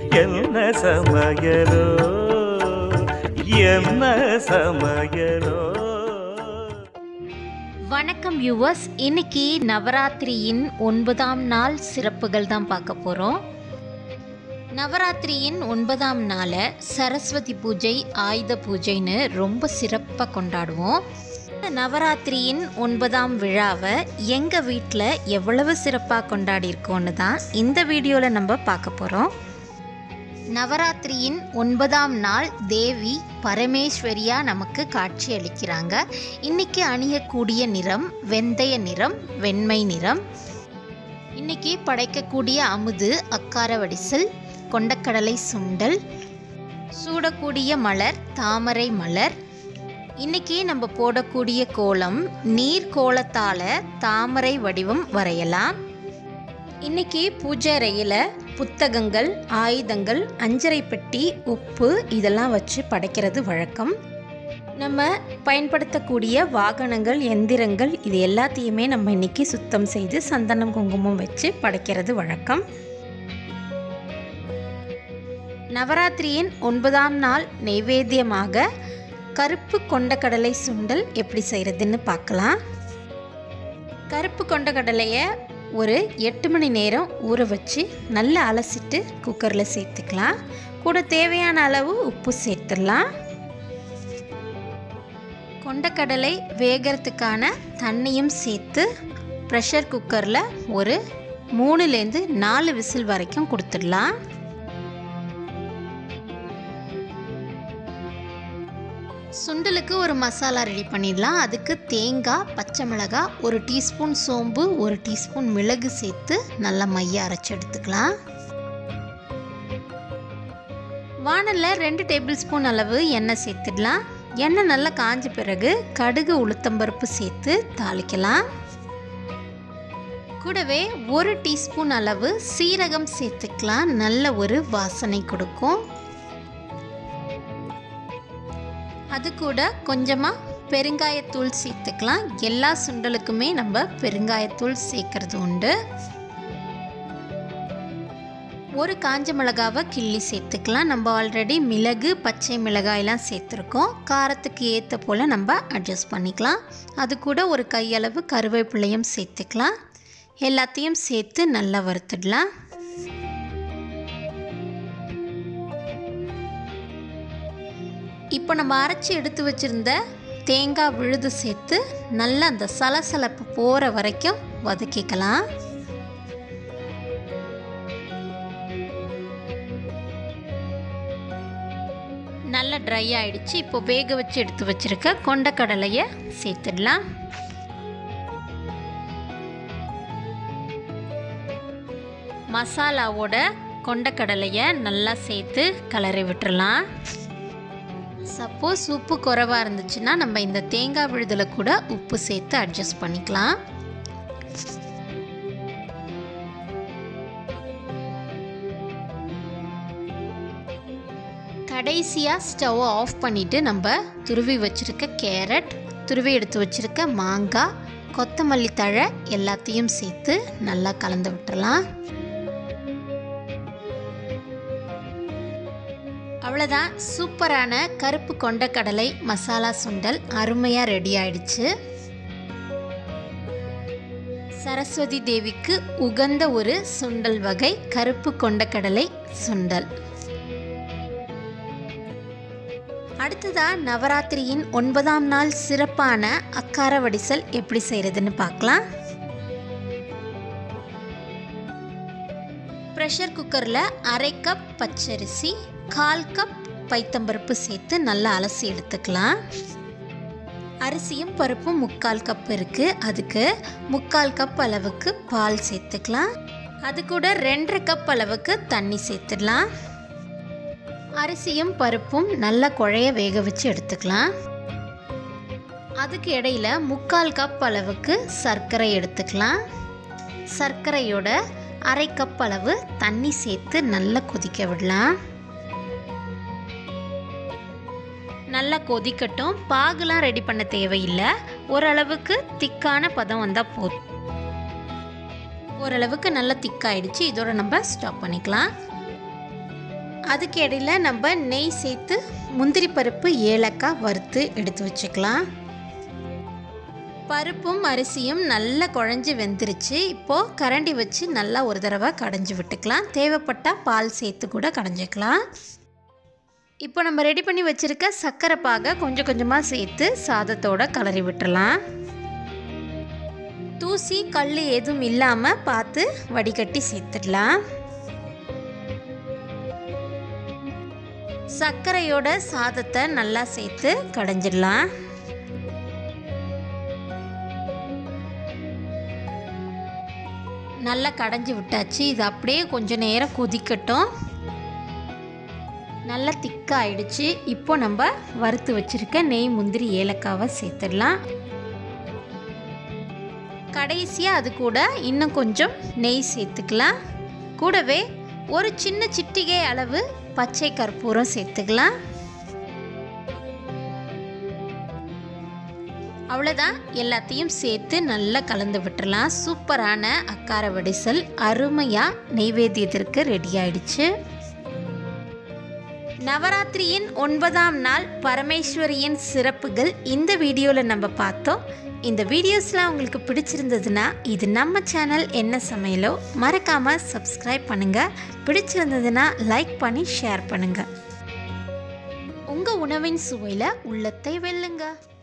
என்ன சமயலோ என்ன சமயலோ வணக்கம் வியூவர்ஸ் இன்னைக்கு நவராத்திரியின் ஒன்பதாம் நாள் சிறப்புகள் தான் பார்க்க போகிறோம் நவராத்திரியின் ஒன்பதாம் நாளை சரஸ்வதி பூஜை ஆயுத பூஜைன்னு ரொம்ப சிறப்பாக கொண்டாடுவோம் இந்த நவராத்திரியின் ஒன்பதாம் விழாவை எங்கள் வீட்டில் எவ்வளவு சிறப்பாக கொண்டாடியிருக்கோன்னு தான் இந்த வீடியோவில் நம்ம பார்க்க போகிறோம் நவராத்திரியின் ஒன்பதாம் நாள் தேவி பரமேஸ்வரியா நமக்கு காட்சி அளிக்கிறாங்க இன்னைக்கு அணியக்கூடிய நிறம் வெந்தய நிறம் வெண்மை நிறம் இன்னைக்கு படைக்கக்கூடிய அமுது அக்கார வடிசல் கொண்டக்கடலை சுண்டல் சூடக்கூடிய மலர் தாமரை மலர் இன்னைக்கு நம்ம போடக்கூடிய கோலம் நீர் கோலத்தால் தாமரை வடிவம் வரையலாம் இன்னைக்கு பூஜை அறையில் புத்தகங்கள் ஆயுதங்கள் அஞ்சரை பெட்டி உப்பு இதெல்லாம் வச்சு படைக்கிறது வழக்கம் நம்ம பயன்படுத்தக்கூடிய வாகனங்கள் எந்திரங்கள் இது எல்லாத்தையுமே நம்ம இன்னைக்கு சுத்தம் செய்து சந்தனம் குங்குமம் வச்சு படைக்கிறது வழக்கம் நவராத்திரியின் ஒன்பதாம் நாள் நைவேத்தியமாக கருப்பு கொண்டக்கடலை சுண்டல் எப்படி செய்கிறதுன்னு பார்க்கலாம் கருப்பு கொண்டக்கடலையை ஒரு எட்டு மணி நேரம் ஊற வச்சு நல்லா அலசிட்டு குக்கரில் சேர்த்துக்கலாம் கூட தேவையான அளவு உப்பு சேர்த்துடலாம் கொண்டக்கடலை வேகிறதுக்கான தண்ணியும் சேர்த்து ப்ரெஷர் குக்கரில் ஒரு மூணுலேருந்து நாலு விசில் வரைக்கும் கொடுத்துடலாம் சுண்டலுக்கு ஒரு மசாலா ரெடி பண்ணிடலாம் அதுக்கு தேங்காய் பச்சை மிளகாய் ஒரு டீஸ்பூன் சோம்பு ஒரு டீஸ்பூன் மிளகு சேர்த்து நல்லா மைய அரைச்சி எடுத்துக்கலாம் வானலில் ரெண்டு டேபிள் ஸ்பூன் அளவு எண்ணெய் சேர்த்துடலாம் எண்ணெய் நல்லா காஞ்ச பிறகு கடுகு உளுத்தம்பருப்பு சேர்த்து தாளிக்கலாம் கூடவே ஒரு டீஸ்பூன் அளவு சீரகம் சேர்த்துக்கலாம் நல்ல ஒரு வாசனை கொடுக்கும் அது கூட கொஞ்சமாக பெருங்காயத்தூள் சேர்த்துக்கலாம் எல்லா சுண்டலுக்குமே நம்ம பெருங்காயத்தூள் சேர்க்கறது உண்டு ஒரு காஞ்ச மிளகாவை கிள்ளி சேர்த்துக்கலாம் நம்ம ஆல்ரெடி மிளகு பச்சை மிளகாயெல்லாம் சேர்த்துருக்கோம் காரத்துக்கு ஏற்ற போல் நம்ம அட்ஜஸ்ட் பண்ணிக்கலாம் அது கூட ஒரு கையளவு கருவேப்பிலையும் சேர்த்துக்கலாம் எல்லாத்தையும் சேர்த்து நல்லா வறுத்துடலாம் இப்போ நம்ம அரைச்சி எடுத்து வச்சுருந்த தேங்காய் விழுது சேர்த்து நல்லா அந்த சலசலப்பு போகிற வரைக்கும் வதக்கிக்கலாம் நல்லா ட்ரை ஆயிடுச்சு இப்போ வேக வச்சு எடுத்து வச்சுருக்க கொண்டக்கடலையை சேர்த்துடலாம் மசாலாவோட கொண்டக்கடலையை நல்லா சேர்த்து கலரி விட்டுறலாம் சப்போஸ் உப்பு குறைவாக இருந்துச்சுன்னா நம்ம இந்த தேங்காய் விழுதலை கூட உப்பு சேர்த்து அட்ஜஸ்ட் பண்ணிக்கலாம் கடைசியாக ஸ்டவ்வை ஆஃப் பண்ணிவிட்டு நம்ம துருவி வச்சுருக்க கேரட் துருவி எடுத்து வச்சுருக்க மாங்காய் கொத்தமல்லி தழை எல்லாத்தையும் சேர்த்து நல்லா கலந்து விட்டுறலாம் அவ்வளோதான் சூப்பரான கருப்பு கொண்டக்கடலை மசாலா சுண்டல் அருமையாக ரெடி ஆயிடுச்சு சரஸ்வதி தேவிக்கு உகந்த ஒரு சுண்டல் வகை கருப்பு கொண்டக்கடலை சுண்டல் அடுத்ததா நவராத்திரியின் ஒன்பதாம் நாள் சிறப்பான அக்கார வடிசல் எப்படி செய்கிறதுன்னு பார்க்கலாம் ப்ரெஷர் குக்கரில் அரை கப் பச்சரிசி கால் கப் பைத்தம்பருப்பு சேர்த்து நல்லா அலசி எடுத்துக்கலாம் அரிசியும் பருப்பும் முக்கால் கப் இருக்குது அதுக்கு முக்கால் கப் அளவுக்கு பால் சேர்த்துக்கலாம் அது கூட ரெண்டரை கப் அளவுக்கு தண்ணி சேர்த்துடலாம் அரிசியும் பருப்பும் நல்லா குழைய வேக வச்சு எடுத்துக்கலாம் அதுக்கு இடையில முக்கால் கப் அளவுக்கு சர்க்கரை எடுத்துக்கலாம் சர்க்கரையோட அரை கப் அளவு தண்ணி சேர்த்து நல்லா கொதிக்க விடலாம் நல்லா கொதிக்கட்டும் பாகுலாம் ரெடி பண்ண தேவையில்லை ஓரளவுக்கு திக்கான பதம் வந்தால் போதும் ஓரளவுக்கு நல்லா திக்காயிடுச்சு இதோட நம்ம ஸ்டாப் பண்ணிக்கலாம் அதுக்கு இடையில நம்ம நெய் சேர்த்து முந்திரி பருப்பு ஏலக்காய் வறுத்து எடுத்து வச்சுக்கலாம் பருப்பும் அரிசியும் நல்லா குழஞ்சி வெந்துருச்சு இப்போது கரண்டி வச்சு நல்லா ஒரு தடவை கடைஞ்சி விட்டுக்கலாம் தேவைப்பட்டால் பால் சேர்த்து கூட கடைஞ்சிக்கலாம் இப்போ நம்ம ரெடி பண்ணி வச்சுருக்க சர்க்கரை பாகை கொஞ்சம் கொஞ்சமாக சேர்த்து சாதத்தோட கலரி விட்டுறலாம் தூசி கல் எதுவும் இல்லாமல் பார்த்து வடிகட்டி சேர்த்துடலாம் சர்க்கரையோட சாதத்தை நல்லா சேர்த்து கடைஞ்சிடலாம் நல்லா கடைஞ்சி விட்டாச்சு இது அப்படியே கொஞ்சம் நேரம் கொதிக்கட்டும் நல்லா திக்காயிடுச்சு இப்போ நம்ம வறுத்து வச்சுருக்க நெய் முந்திரி ஏலக்காவை சேர்த்துடலாம் கடைசியாக அது கூட இன்னும் கொஞ்சம் நெய் சேர்த்துக்கலாம் கூடவே ஒரு சின்ன சிட்டிகை அளவு பச்சை கற்பூரம் சேர்த்துக்கலாம் அவ்வளோதான் எல்லாத்தையும் சேர்த்து நல்லா கலந்து விட்டுறலாம் சூப்பரான அக்கார வடிசல் அருமையாக நெய்வேத்தியத்திற்கு ரெடி ஆயிடுச்சு நவராத்திரியின் ஒன்பதாம் நாள் பரமேஸ்வரியின் சிறப்புகள் இந்த வீடியோவில் நம்ம பார்த்தோம் இந்த வீடியோஸ்லாம் உங்களுக்கு பிடிச்சிருந்ததுன்னா இது நம்ம சேனல் என்ன சமையலோ மறக்காமல் சப்ஸ்கிரைப் பண்ணுங்கள் பிடிச்சிருந்ததுன்னா லைக் பண்ணி ஷேர் பண்ணுங்கள் உங்கள் உணவின் சுவையில் உள்ளத்தை வெல்லுங்க